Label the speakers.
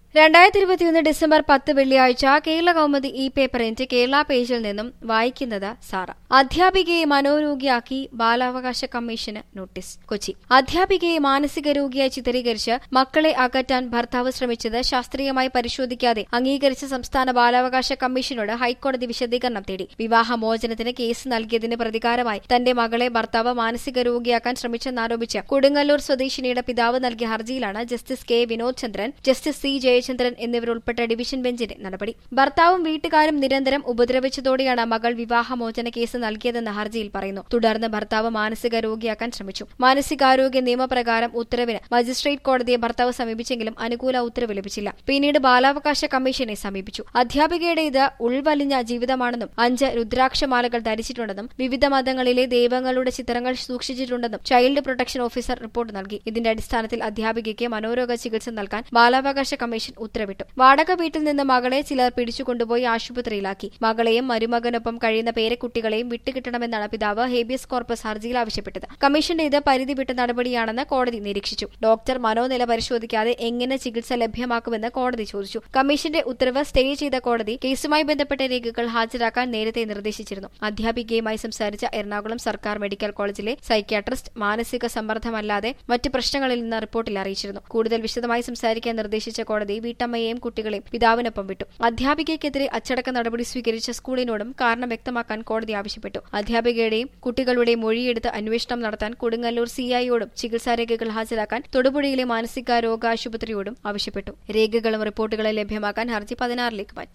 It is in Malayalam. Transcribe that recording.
Speaker 1: രണ്ടായിരത്തി ഇരുപത്തിയൊന്ന് ഡിസംബർ പത്ത് വെള്ളിയാഴ്ച കേരള കൗമുദി ഇ പേപ്പറിന്റെ കേരള പേജിൽ നിന്നും വായിക്കുന്നത് സാറ അധ്യാപികയെ മനോരോഗിയാക്കി ബാലാവകാശ കമ്മീഷന് നോട്ടീസ് കൊച്ചി അധ്യാപികയെ മാനസിക രോഗിയായി ചിത്രീകരിച്ച് മക്കളെ അകറ്റാൻ ഭർത്താവ് ശ്രമിച്ചത് ശാസ്ത്രീയമായി പരിശോധിക്കാതെ അംഗീകരിച്ച സംസ്ഥാന ബാലാവകാശ കമ്മീഷനോട് ഹൈക്കോടതി വിശദീകരണം തേടി വിവാഹമോചനത്തിന് കേസ് നൽകിയതിന് പ്രതികാരമായി തന്റെ മകളെ ഭർത്താവ് മാനസിക രോഗിയാക്കാൻ ശ്രമിച്ചെന്നാരോപിച്ച് കൊടുങ്ങല്ലൂർ സ്വദേശിനിയുടെ പിതാവ് നൽകിയ ഹർജിയിലാണ് justice K Vinod Chandran justice C Jayachandran എന്നിവരുൾപ്പെട്ട ഡിവിഷൻ ബെഞ്ചിന്റെ നടപടി ഭർത്താവും വീട്ടുകാരും നിരന്തരം ഉപദ്രവിച്ചതോടെയാണ് മകൾ വിവാഹമോചന കേസ് നൽകിയതെന്ന് ഹർജിയിൽ പറയുന്നു തുടർന്ന് ഭർത്താവ് മാനസിക രോഗിയാക്കാൻ ശ്രമിച്ചു മാനസികാരോഗ്യ നിയമപ്രകാരം ഉത്തരവിന് മജിസ്ട്രേറ്റ് കോടതിയെ ഭർത്താവ് സമീപിച്ചെങ്കിലും അനുകൂല ഉത്തരവ് ലഭിച്ചില്ല പിന്നീട് ബാലാവകാശ കമ്മീഷനെ സമീപിച്ചു അധ്യാപികയുടെ ഇത് ഉൾവലിഞ്ഞ ജീവിതമാണെന്നും അഞ്ച് രുദ്രാക്ഷമാലകൾ ധരിച്ചിട്ടുണ്ടെന്നും വിവിധ മതങ്ങളിലെ ദൈവങ്ങളുടെ ചിത്രങ്ങൾ സൂക്ഷിച്ചിട്ടുണ്ടെന്നും ചൈൽഡ് പ്രൊട്ടക്ഷൻ ഓഫീസർ റിപ്പോർട്ട് നൽകി ഇതിന്റെ അടിസ്ഥാനത്തിൽ അധ്യാപികയ്ക്ക് മനോരോഗ ചികിത്സ നൽകാൻ ബാലാവകാശ കമ്മീഷൻ ഉത്തരവിട്ടു വാടക വീട്ടിൽ നിന്ന് മകളെ ചിലർ പിടിച്ചുകൊണ്ടുപോയി ആശുപത്രിയിലാക്കി മകളെയും മരുമകനൊപ്പം കഴിയുന്ന പേരക്കുട്ടികളെയും വിട്ടുകിട്ടണമെന്നാണ് പിതാവ് ഹേബിയസ് കോർപ്പസ് ഹർജിയിൽ ആവശ്യപ്പെട്ടത് കമ്മീഷന്റെ ഇത് പരിധി വിട്ട നടപടിയാണെന്ന് കോടതി നിരീക്ഷിച്ചു ഡോക്ടർ മനോനില പരിശോധിക്കാതെ എങ്ങനെ ചികിത്സ ലഭ്യമാക്കുമെന്ന് കോടതി ചോദിച്ചു കമ്മീഷന്റെ ഉത്തരവ് സ്റ്റേ ചെയ്ത കോടതി കേസുമായി ബന്ധപ്പെട്ട രേഖകൾ ഹാജരാക്കാൻ നേരത്തെ നിർദ്ദേശിച്ചിരുന്നു അധ്യാപികയുമായി സംസാരിച്ച എറണാകുളം സർക്കാർ മെഡിക്കൽ കോളേജിലെ സൈക്യാട്രിസ്റ്റ് മാനസിക സമ്മർദ്ദമല്ലാതെ മറ്റ് പ്രശ്നങ്ങളിൽ നിന്ന് റിപ്പോർട്ടിൽ അറിയിച്ചിരുന്നു കൂടുതൽ വിശദമായി സംസാരിക്കാൻ നിർദ്ദേശിച്ച കോടതി വീട്ടമ്മയെയും കുട്ടികളെയും പിതാവിനൊപ്പം വിട്ടു അധ്യാപികയ്ക്കെതിരെ അച്ചടക്ക നടപടി സ്വീകരിച്ച സ്കൂളിനോടും കാരണം വ്യക്തമാക്കാൻ കോടതി ആവശ്യപ്പെട്ടു അധ്യാപികയുടെയും കുട്ടികളുടെയും മൊഴിയെടുത്ത് അന്വേഷണം നടത്താൻ കൊടുങ്ങല്ലൂർ സിഐയോടും ചികിത്സാരേഖകൾ ഹാജരാക്കാൻ തൊടുപുഴയിലെ മാനസികാരോഗ ആശുപത്രിയോടും ആവശ്യപ്പെട്ടു രേഖകളും റിപ്പോർട്ടുകളും ലഭ്യമാക്കാൻ ഹർജി പതിനാറിലേക്ക് മാറ്റി